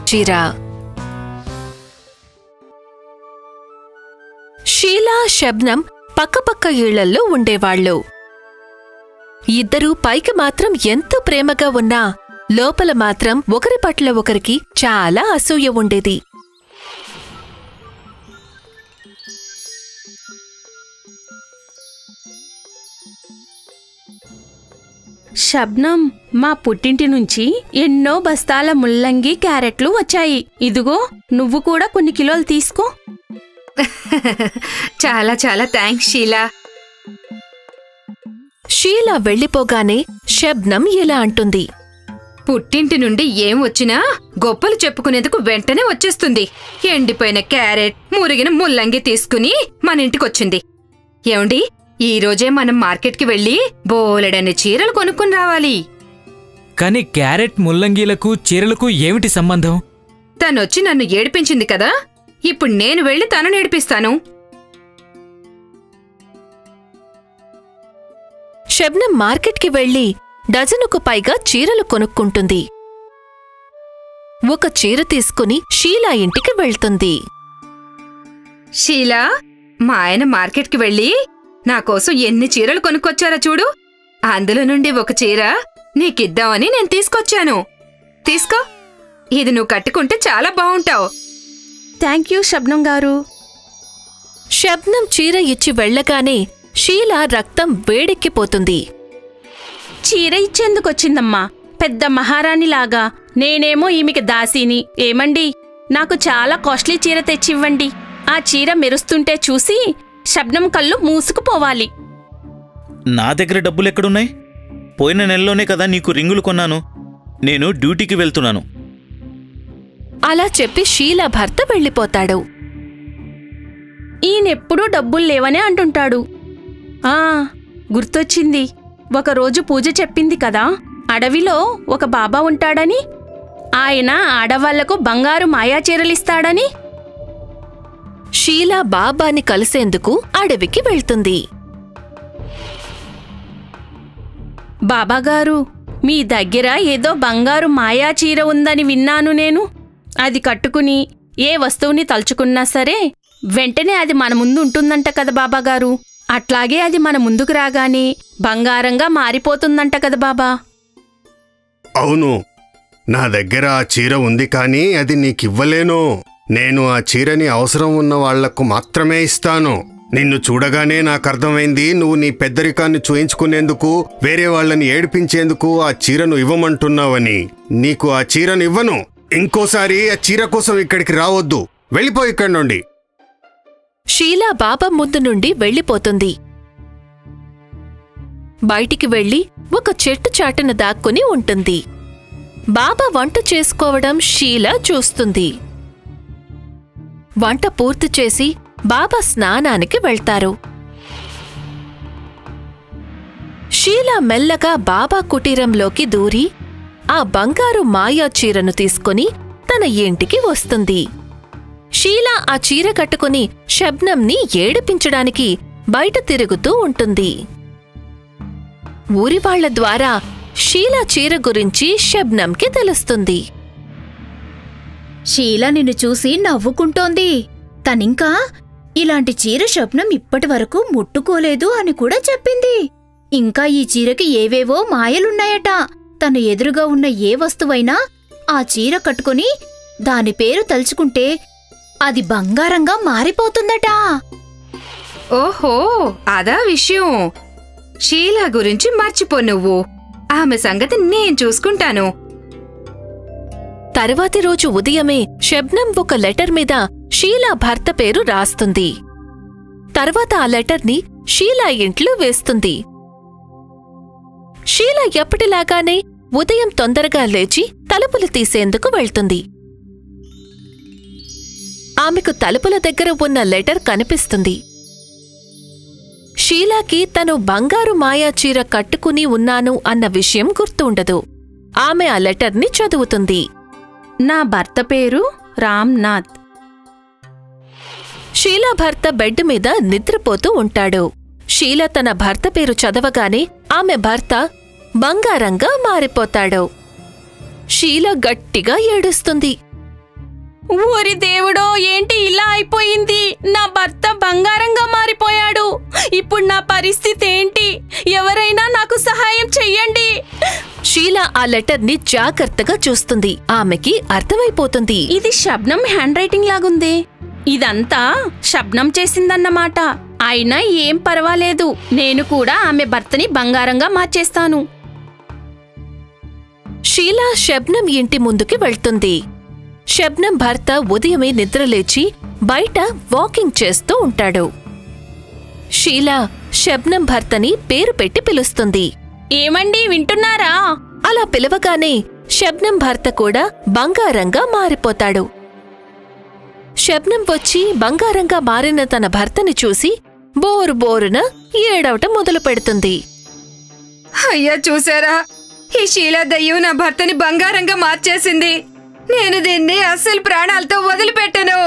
చీర షీలా శబ్నం పక్కపక్క ఇళ్లల్లో ఉండేవాళ్ళు ఇద్దరూ పైకి మాత్రం ఎంతో ప్రేమగా ఉన్నా లోపల మాత్రం ఒకరి పట్ల ఒకరికి చాలా అసూయ ఉండేది శబ్నం మా పుట్టింటి నుంచి ఎన్నో బస్తాల ముల్లంగి క్యారెట్లు వచ్చాయి ఇదిగో నువ్వు కూడా కొన్ని కిలోలు తీసుకో చాలా చాలా థ్యాంక్స్ షీలా షీలా వెళ్ళిపోగానే శబ్నం ఇలా అంటుంది పుట్టింటి నుండి ఏం వచ్చినా గొప్పలు చెప్పుకునేందుకు వెంటనే వచ్చేస్తుంది ఎండిపోయిన క్యారెట్ మురిగిన ముల్లంగి తీసుకుని మన ఇంటికొచ్చింది ఏమండి ఈ రోజే మనం మార్కెట్కి వెళ్ళి బోలెడన్ని చీరలు కొనుక్కుని రావాలి కానీ క్యారెట్ ముల్లంగీలకు చీరలకు ఏమిటి సంబంధం తనొచ్చి నన్ను ఏడిపించింది కదా ఇప్పుడు నేను వెళ్ళి తను నేర్పిస్తాను శబ్నం మార్కెట్కి వెళ్లి డజనుకు పైగా చీరలు కొనుక్కుంటుంది ఒక చీర తీసుకుని షీలా ఇంటికి వెళ్తుంది షీలా మా ఆయన మార్కెట్కి వెళ్ళి నా కోసం ఎన్ని చీరలు కొనుక్కొచ్చారో చూడు అందులో నుండి ఒక చీర నీకిద్దామని నేను తీసుకొచ్చాను తీసుకో ఇది నువ్వు కట్టుకుంటే చాలా బావుంటావు థ్యాంక్ యూ శబ్నం గారు శబ్నం చీర ఇచ్చి వెళ్ళగానే షీలా రక్తం వేడెక్కిపోతుంది చీర ఇచ్చేందుకొచ్చిందమ్మా పెద్ద మహారాణిలాగా నేనేమో ఈమెకి దాసీని ఏమండి నాకు చాలా కాస్ట్లీ చీర తెచ్చివ్వండి ఆ చీర మెరుస్తుంటే చూసి శబ్నం కళ్ళు మూసుకుపోవాలి నా దగ్గర డబ్బులు ఎక్కడున్నాయి పోయిన నెలలోనే కదా నీకు రింగులు కొన్నాను నేను డ్యూటీకి వెళ్తున్నాను అలా చెప్పి షీలా భర్త వెళ్ళిపోతాడు ఈయనెప్పుడూ డబ్బులు లేవనే అంటుంటాడు ఆ గుర్తొచ్చింది ఒకరోజు పూజ చెప్పింది కదా అడవిలో ఒక బాబా ఉంటాడని ఆయన ఆడవాళ్లకు బంగారు మాయా చీరలిస్తాడని షీలా బాబాని కలిసేందుకు అడవికి వెళ్తుంది బాబాగారు మీ దగ్గర ఏదో బంగారు మాయా చీర ఉందని విన్నాను నేను అది కట్టుకుని ఏ వస్తువుని తలుచుకున్నా సరే వెంటనే అది మన ముందు ఉంటుందంట కదా బాబాగారు అట్లాగే అది మన ముందుకు రాగానే బంగారంగా మారిపోతుందంట కదా బాబా అవును నా దగ్గర ఆ చీర ఉంది కానీ అది నీకివ్వలేను నేను ఆ చీరని అవసరం ఉన్న వాళ్లకు మాత్రమే ఇస్తాను నిన్ను చూడగానే నాకు అర్థమైంది నువ్వు నీ పెద్దరికాన్ని చూయించుకునేందుకు వేరే వాళ్ళని ఏడిపించేందుకు ఆ చీరను ఇవ్వమంటున్నావని నీకు ఆ చీరను ఇవ్వను ఇంకోసారి ఆ చీర కోసం ఇక్కడికి రావద్దు వెళ్ళిపో ఇక్కడి నుండి షీలా బాబా ముందు నుండి వెళ్ళిపోతుంది బయటికి వెళ్లి ఒక చెట్టు చాటున దాక్కుని ఉంటుంది బాబా వంట చేసుకోవడం షీలా చూస్తుంది వంట పూర్తి చేసి బాబా స్నానానికి వెళ్తారు షీలా మెల్లగా బాబా కుటీరంలోకి దూరి ఆ బంగారు మాయా చీరను తీసుకుని తన ఇంటికి వస్తుంది షీలా ఆ చీర కట్టుకుని షబ్నంని ఏడిపించడానికి బయట తిరుగుతూ ఉంటుంది ఊరివాళ్ల ద్వారా షీలా చీర గురించి షబ్నంకి తెలుస్తుంది షీల నిన్ను చూసి నవ్వుకుంటోంది తనింకా ఇలాంటి చీర స్వప్నం ఇప్పటి వరకు ముట్టుకోలేదు అని కూడా చెప్పింది ఇంకా ఈ చీరకి ఏవేవో మాయలున్నాయట తన ఎదురుగా ఉన్న ఏ వస్తువైనా ఆ చీర కట్టుకుని దాని పేరు తలుచుకుంటే అది బంగారంగా మారిపోతుందట ఓహో అదా విషయం షీలా గురించి మర్చిపో నువ్వు ఆమె సంగతి నేను చూసుకుంటాను తరువాతి రోజు ఉదయమే షబ్నం ఒక లెటర్ మీద షీలా భర్త పేరు రాస్తుంది తర్వాత ఆ లెటర్ని షీలా ఇంట్లో వేస్తుంది షీలా ఎప్పటిలాగానే ఉదయం తొందరగా లేచి తలుపులు తీసేందుకు వెళ్తుంది ఆమెకు తలుపుల దగ్గర ఉన్న లెటర్ కనిపిస్తుంది షీలాకి తను బంగారు మాయా చీర కట్టుకుని ఉన్నాను అన్న విషయం గుర్తుండదు ఆమె ఆ లెటర్ని చదువుతుంది నా భర్త పేరు రామ్నాథ్ షీలా భర్త బెడ్ మీద నిద్రపోతూ ఉంటాడు షీల తన భర్త పేరు చదవగానే ఆమె భర్త బంగారంగా మారిపోతాడు షీల గట్టిగా ఏడుస్తుంది ఊరి దేవుడో ఏంటి ఇలా అయిపోయింది నా భర్త బంగారంగా మారిపోయాడు ఇప్పుడు నా పరిస్థితి ఏంటి ఎవరైనా నాకు సహాయం చెయ్యండి షీలా ఆ లెటర్ ని జాగ్రత్తగా చూస్తుంది ఆమెకి అర్థమైపోతుంది ఇది శబ్నం హ్యాండ్ రైటింగ్ లాగుంది ఇదంతా శబ్నం చేసిందన్నమాట అయినా ఏం పర్వాలేదు నేను కూడా ఆమె భర్తని బంగారంగా మార్చేస్తాను షీలా షబ్నం ఇంటి ముందుకి వెళ్తుంది షబ్నం భర్త ఉదయమే నిద్రలేచి బయట వాకింగ్ చేస్తూ ఉంటాడు షీలా షబ్నం భర్తని పేరు పెట్టి పిలుస్తుంది ఏమండి వింటున్నారా అలా పిలవగానే షబ్నం భర్త కూడా బంగారంగా మారిపోతాడు షబ్నం వచ్చి బంగారంగా మారిన తన భర్తని చూసి బోరు బోరున ఏడవటం మొదలు పెడుతుంది అయ్యా చూసారా ఈ శీలా దయ్యం నా భర్తని బంగారంగా మార్చేసింది నేను దీన్ని అస్సలు ప్రాణాలతో వదిలిపెట్టను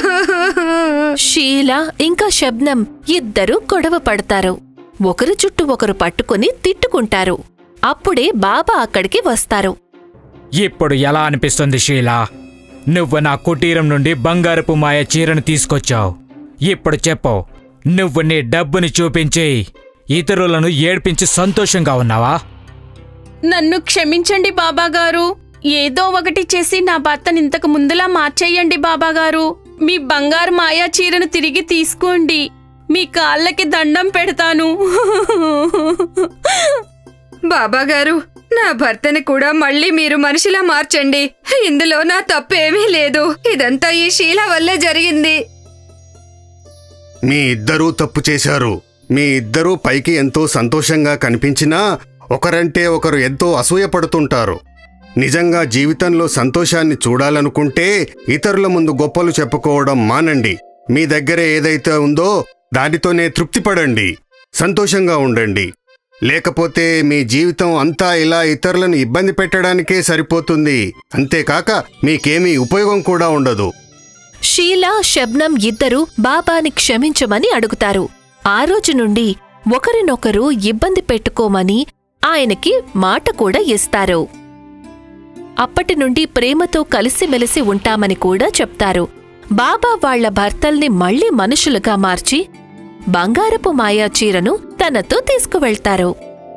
షీలా ఇంకా షబ్నం ఇద్దరూ గొడవ పడతారు ఒకరు చుట్టూ ఒకరు పట్టుకుని తిట్టుకుంటారు అప్పుడే బాబా అక్కడికి వస్తారు ఇప్పుడు ఎలా అనిపిస్తుంది షీలా నువ్వు నా కుటీరం నుండి బంగారపు మాయ చీరను తీసుకొచ్చావు ఇప్పుడు చెప్పు నువ్వు నీ డబ్బుని చూపించి ఇతరులను ఏడ్పించి సంతోషంగా ఉన్నావా నన్ను క్షమించండి బాబాగారు ఏదో ఒకటి చేసి నా భర్తని ఇంతకు ముందులా మార్చేయండి బాబాగారు మీ బంగారు మాయా చీరను తిరిగి తీసుకోండి మీ కాళ్ళకి దండం పెడతాను బాబా గారు నా భర్తని కూడా మళ్ళీ మీరు మనిషిలా మార్చండి ఇందులో నా తప్పేమీ లేదు ఇదంతా ఈ శీల వల్లే జరిగింది మీ ఇద్దరూ తప్పు చేశారు మీ ఇద్దరూ పైకి ఎంతో సంతోషంగా కనిపించినా ఒకరంటే ఒకరు ఎంతో అసూయపడుతుంటారు నిజంగా జీవితంలో సంతోషాన్ని చూడాలనుకుంటే ఇతరుల ముందు గొప్పలు చెప్పుకోవడం మానండి మీ దగ్గర ఏదైతే ఉందో దానితోనే తృప్తిపడండి సంతోషంగా ఉండండి లేకపోతే మీ జీవితం అంతా ఇలా ఇతరులను ఇబ్బంది పెట్టడానికే సరిపోతుంది అంతేకాక మీకేమీ ఉపయోగం కూడా ఉండదు షీలా షబ్నం ఇద్దరూ బాబాని క్షమించమని అడుగుతారు ఆ రోజు నుండి ఒకరినొకరు ఇబ్బంది పెట్టుకోమని ఆయనకి మాట కూడా ఇస్తారు అప్పటి నుండి ప్రేమతో కలిసిమెలిసి ఉంటామని కూడా చెప్తారు బాబా వాళ్ళ భర్తల్ని మళ్ళీ మనుషులుగా మార్చి బంగారపు మాయా చీరను తనతో తీసుకువెళ్తారు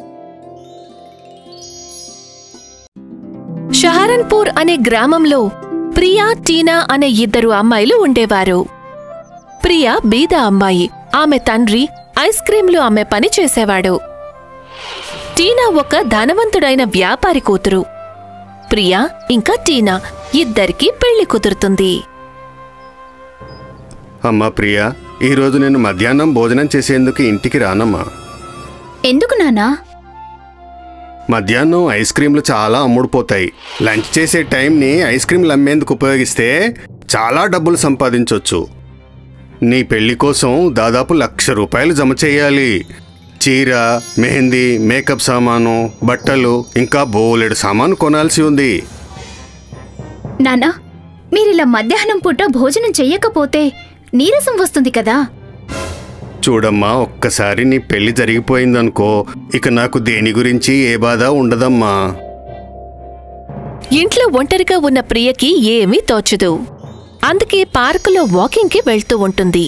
షహరన్పూర్ అనే గ్రామంలో ప్రియా టీనా అనే ఇద్దరు అమ్మాయిలు ఉండేవారు ప్రియా బీద అమ్మాయి ఆమె తండ్రి ఐస్ క్రీంలు అమ్మే పని చేసేవాడు టీనా ఒక ధనవంతుడైన వ్యాపారి కూతురు ప్రియా ఇంకా టీనా ఇద్దరికీ పెళ్లి కుదురుతుంది అమ్మా ప్రియా ఈరోజు నేను మధ్యాహ్నం భోజనం చేసేందుకు ఇంటికి రానమ్మా ఎందుకు నాన్నా మధ్యాహ్నం ఐస్ క్రీంలు చాలా అమ్ముడుపోతాయి లంచ్ చేసే టైంని ఐస్ క్రీంలు అమ్మేందుకు ఉపయోగిస్తే చాలా డబ్బులు సంపాదించొచ్చు నీ పెళ్లి కోసం దాదాపు లక్ష రూపాయలు జమ చేయాలి చీర మెహందీ మేకప్ సామాను బట్టలు ఇంకా బోలెడు సామాను కొనాల్సి ఉంది నాన్నా మీరిలా మధ్యాహ్నం పూట భోజనం చెయ్యకపోతే నీరసం వస్తుంది కదా చూడమ్మా ఒక్కసారి నీ పెళ్లి జరిగిపోయిందనుకో ఇక నాకు దేని గురించి ఏ బాధ ఉండదమ్మా ఇంట్లో ఒంటరిగా ఉన్న ప్రియకి ఏమీ తోచదు అందుకే పార్కులో వాకింగ్కి వెళ్తూ ఉంటుంది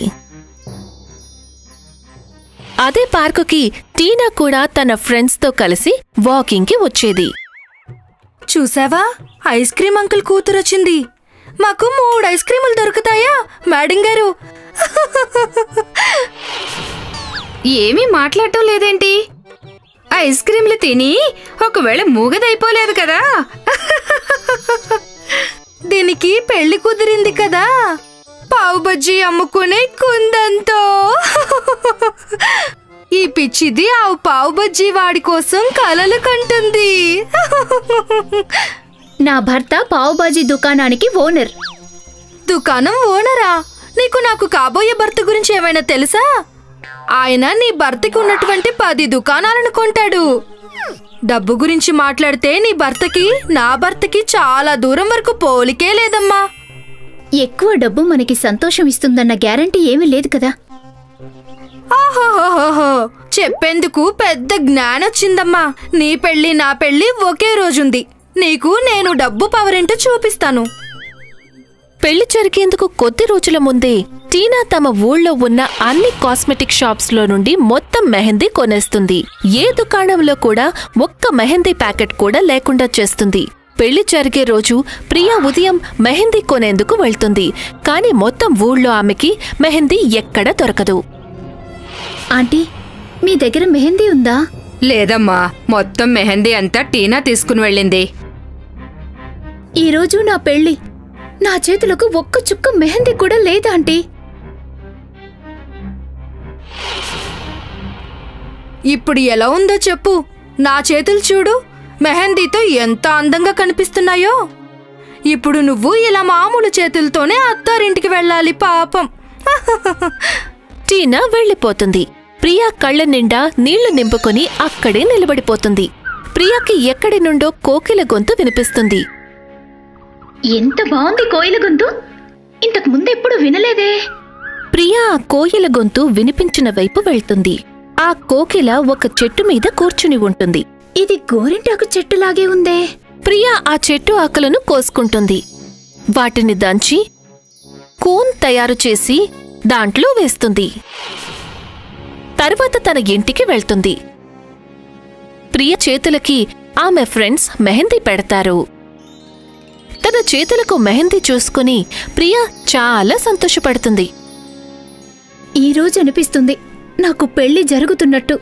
అదే పార్కుకి టీనా కూడా తన ఫ్రెండ్స్తో కలిసి వాకింగ్కి వచ్చేది చూసావా ఐస్ క్రీమ్ అంకుల్ కూతురొచ్చింది మాకు మూడు ఐస్ క్రీములు దొరుకుతాయా మేడం గారు ఏమీ మాట్లాడటం లేదేంటి ఐస్ క్రీంలు తిని ఒకవేళ మూగదైపోలేదు కదా దీనికి పెళ్లి కుదిరింది కదా పావు బజ్జీ అమ్ముకునే కుందంతో ఈ పిచ్చిది ఆ పావు బజ్జీ వాడి కోసం కలలు కంటుంది నా భర్త పావుబాజీ దుకాణానికి ఓనర్ దుకాణం ఓనరా నీకు నాకు కాబోయే భర్త గురించి ఏమైనా తెలుసా ఆయన నీ భర్తకి ఉన్నటువంటి పది దుకాణాలను కొంటాడు డబ్బు గురించి మాట్లాడితే నీ భర్తకి నా భర్తకి చాలా దూరం వరకు పోలికే లేదమ్మా ఎక్కువ డబ్బు మనకి సంతోషం ఇస్తుందన్న గ్యారంటీ ఏమీ లేదు కదా ఆహోహోహో చెప్పేందుకు పెద్ద జ్ఞానొచ్చిందమ్మా నీ పెళ్లి నా పెళ్లి ఒకే రోజుంది నీకు నేను డబ్బు పవరేంటో చూపిస్తాను పెళ్లి జరిగేందుకు కొద్ది రోజుల ముందే టీనా తమ ఊళ్ళో ఉన్న అన్ని కాస్మెటిక్ షాప్స్ లో నుండి మొత్తం మెహందీ కొనేస్తుంది ఏ దుకాణంలో కూడా ఒక్క మెహందీ ప్యాకెట్ కూడా లేకుండా చేస్తుంది పెళ్లి జరిగే రోజు ప్రియా ఉదయం మెహందీ కొనేందుకు వెళ్తుంది కానీ మొత్తం ఊళ్ళో ఆమెకి మెహందీ ఎక్కడ దొరకదు ఆంటీ మీ దగ్గర మెహందీ ఉందా లేదమ్మా మొత్తం మెహందీ అంతా టీనా తీసుకుని వెళ్ళింది ఈరోజు నా పెళ్లి నా చేతులకు ఒక్క చుక్క మెహందీ కూడా లేదా ఆంటీ ఇప్పుడు ఎలా ఉందో చెప్పు నా చేతులు చూడు మెహందీతో ఎంత అందంగా కనిపిస్తున్నాయో ఇప్పుడు నువ్వు ఇలా మామూలు చేతులతోనే అత్తారింటికి వెళ్ళాలి పాపం టీనా వెళ్ళిపోతుంది ప్రియా కళ్ళ నిండా నీళ్లు నింపుకొని అక్కడే నిలబడిపోతుంది ప్రియాకి ఎక్కడి నుండో కోకిల గొంతు వినిపిస్తుంది ఎంత బాగుంది కోయిల గొంతు ఇంతకు ముందెప్పుడు వినలేదే ప్రియా ఆ కోయిల గొంతు వినిపించిన వైపు వెళ్తుంది ఆ కోకిల ఒక చెట్టు మీద కూర్చుని ఉంటుంది ఇది గోరింటాకు చెట్టులాగే ఉందే ప్రియా ఆ చెట్టు ఆకులను కోసుకుంటుంది వాటిని దంచి కూన్ తయారు చేసి దాంట్లో వేస్తుంది తర్వాత తన ఇంటికి వెళ్తుంది ప్రియ చేతులకి ఆమె ఫ్రెండ్స్ మెహందీ పెడతారు తన చేతులకు మెహందీ చూసుకుని ప్రియ చాలా సంతోషపడుతుంది ఈ రోజు అనిపిస్తుంది నాకు పెళ్లి జరుగుతున్నట్టు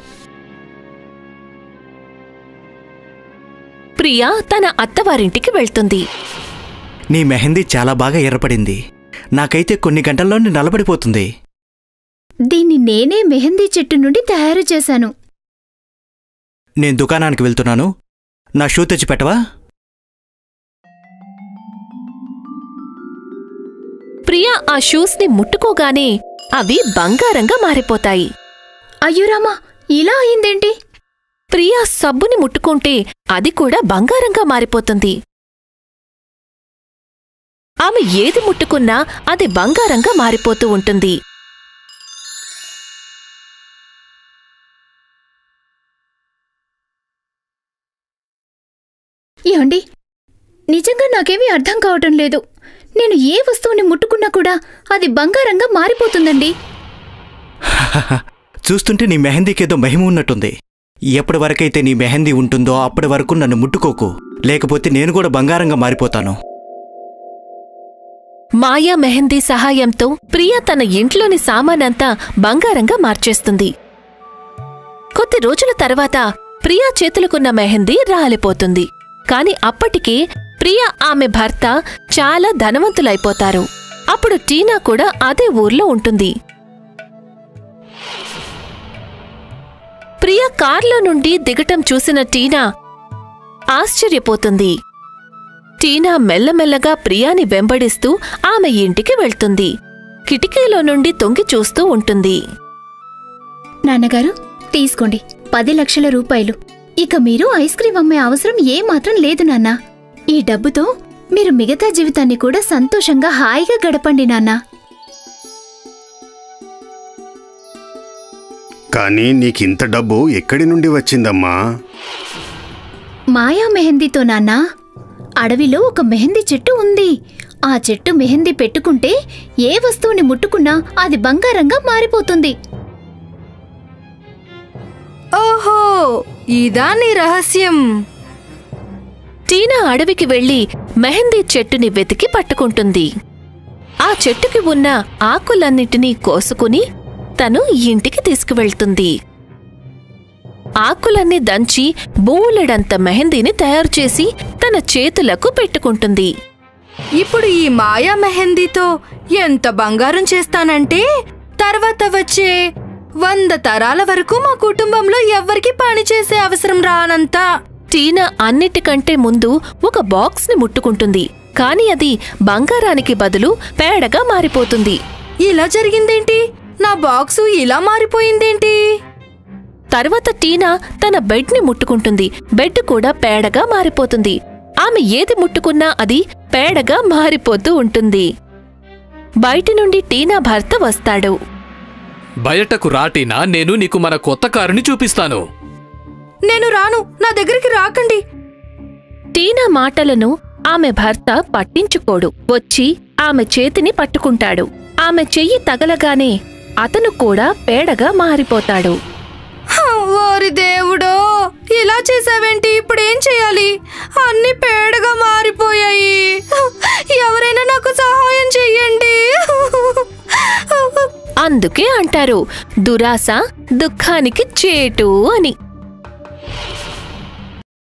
ప్రియ తన అత్తవారింటికి వెళ్తుంది నీ మెహందీ చాలా బాగా ఎర్రపడింది నాకైతే కొన్ని గంటల్లోనే నలబడిపోతుంది దీన్ని నేనే మెహందీ చెట్టు నుండి తయారు చేశాను నేను దుకాణానికి వెళ్తున్నాను నా షూ తెచ్చి పెట్టవా ప్రియ ఆ షూస్ ని ముట్టుకోగానే అవి బంగారంగా మారిపోతాయి అయ్యో రామా ఇలా అయిందేంటి ప్రియా సబ్బుని ముట్టుకుంటే అది కూడా బంగారంగా మారిపోతుంది ఆమె ఏది ముట్టుకున్నా అది బంగారంగా మారిపోతూ ఉంటుంది ఏమండి నిజంగా నాకేమీ అర్థం కావటం లేదు నేను ఏ వస్తువుని ముట్టుకున్నా కూడా అది బంగారంగా మారిపోతుందండి చూస్తుంటే నీ మెహందీకేదో మహిమ ఉన్నట్టుంది ఎప్పటి వరకైతే నీ మెహందీ ఉంటుందో అప్పటి వరకు నన్ను ముట్టుకోకు లేకపోతే నేను కూడా బంగారంగా మారిపోతాను మాయా మెహందీ సహాయంతో ప్రియ తన ఇంట్లోని సామానంతా బంగారంగా మార్చేస్తుంది కొద్ది రోజుల తర్వాత ప్రియా చేతులకున్న మెహందీ రాలిపోతుంది కాని అప్పటికే ప్రియ ఆమె భర్త చాలా ధనవంతులైపోతారు అప్పుడు టీనా కూడా అదే ఊర్లో ఉంటుంది ప్రియ కార్లో నుండి దిగటం చూసిన టీనా ఆశ్చర్యపోతుంది టీనా మెల్లమెల్లగా ప్రియాని వెంబడిస్తూ ఆమె ఇంటికి వెళ్తుంది కిటికీలో నుండి తొంగి చూస్తూ ఉంటుంది నాన్నగారు తీసుకోండి పది లక్షల రూపాయలు ఇక మీరు ఐస్ క్రీం అమ్మే అవసరం ఏమాత్రం లేదు నాన్న ఈ డబ్బుతో మీరు మిగతా జీవితాన్ని కూడా సంతోషంగా హాయిగా గడపండి నాన్న కానీ నీకింత డబ్బు ఎక్కడి నుండి వచ్చిందమ్మా మాయా మెహందీతో నాన్న అడవిలో ఒక మెహందీ చెట్టు ఉంది ఆ చెట్టు మెహందీ పెట్టుకుంటే ఏ వస్తువుని ముట్టుకున్నా అది బంగారంగా మారిపోతుంది ఓహో ఇదా నీ రహస్యం టీనా అడవికి వెళ్లి మెహందీ చెట్టుని వెతికి పట్టుకుంటుంది ఆ చెట్టుకి ఉన్న ఆకులన్నిటినీ కోసుకుని తను ఇంటికి తీసుకువెళ్తుంది ఆకులన్నీ దంచి బోలెడంత మెహందీని తయారు చేసి తన చేతులకు పెట్టుకుంటుంది ఇప్పుడు ఈ మాయా మెహందీతో ఎంత బంగారం చేస్తానంటే తర్వాత వచ్చే వంద తరాల వరకు మా కుటుంబంలో ఎవ్వరికి పని చేసే అవసరం రానంత టీనా అన్నిటికంటే ముందు ఒక బాక్స్ ని ముట్టుకుంటుంది కాని అది బంగారానికి బదులు పేడగా మారిపోతుంది ఇలా జరిగిందేంటి నా బాక్సు ఇలా మారిపోయిందేంటి తర్వాత టీనా తన బెడ్ ని ముట్టుకుంటుంది బెడ్ కూడా పేడగా మారిపోతుంది ఆమె ఏది ముట్టుకున్నా అది పేడగా మారిపోతూ ఉంటుంది బయటి నుండి టీనా భర్త వస్తాడు బయటకు రాటినా నేను నీకు మన కొత్త కారుని చూపిస్తాను నేను రాను నా దగ్గరికి రాకండి టీనా మాటలను ఆమె భర్త పట్టించుకోడు వచ్చి ఆమె చేతిని పట్టుకుంటాడు ఆమె చెయ్యి తగలగానే అతను కూడా పేడగా మారిపోతాడు ఓరి దేవుడో ఇలా చేసావేంటి ఇప్పుడు ఏం చేయాలి అన్ని పేడగా మారిపోయాయి ఎవరైనా నాకు సహాయం చెయ్యండి అందుకే అంటారు దురాశ దుఃఖానికి చేటు అని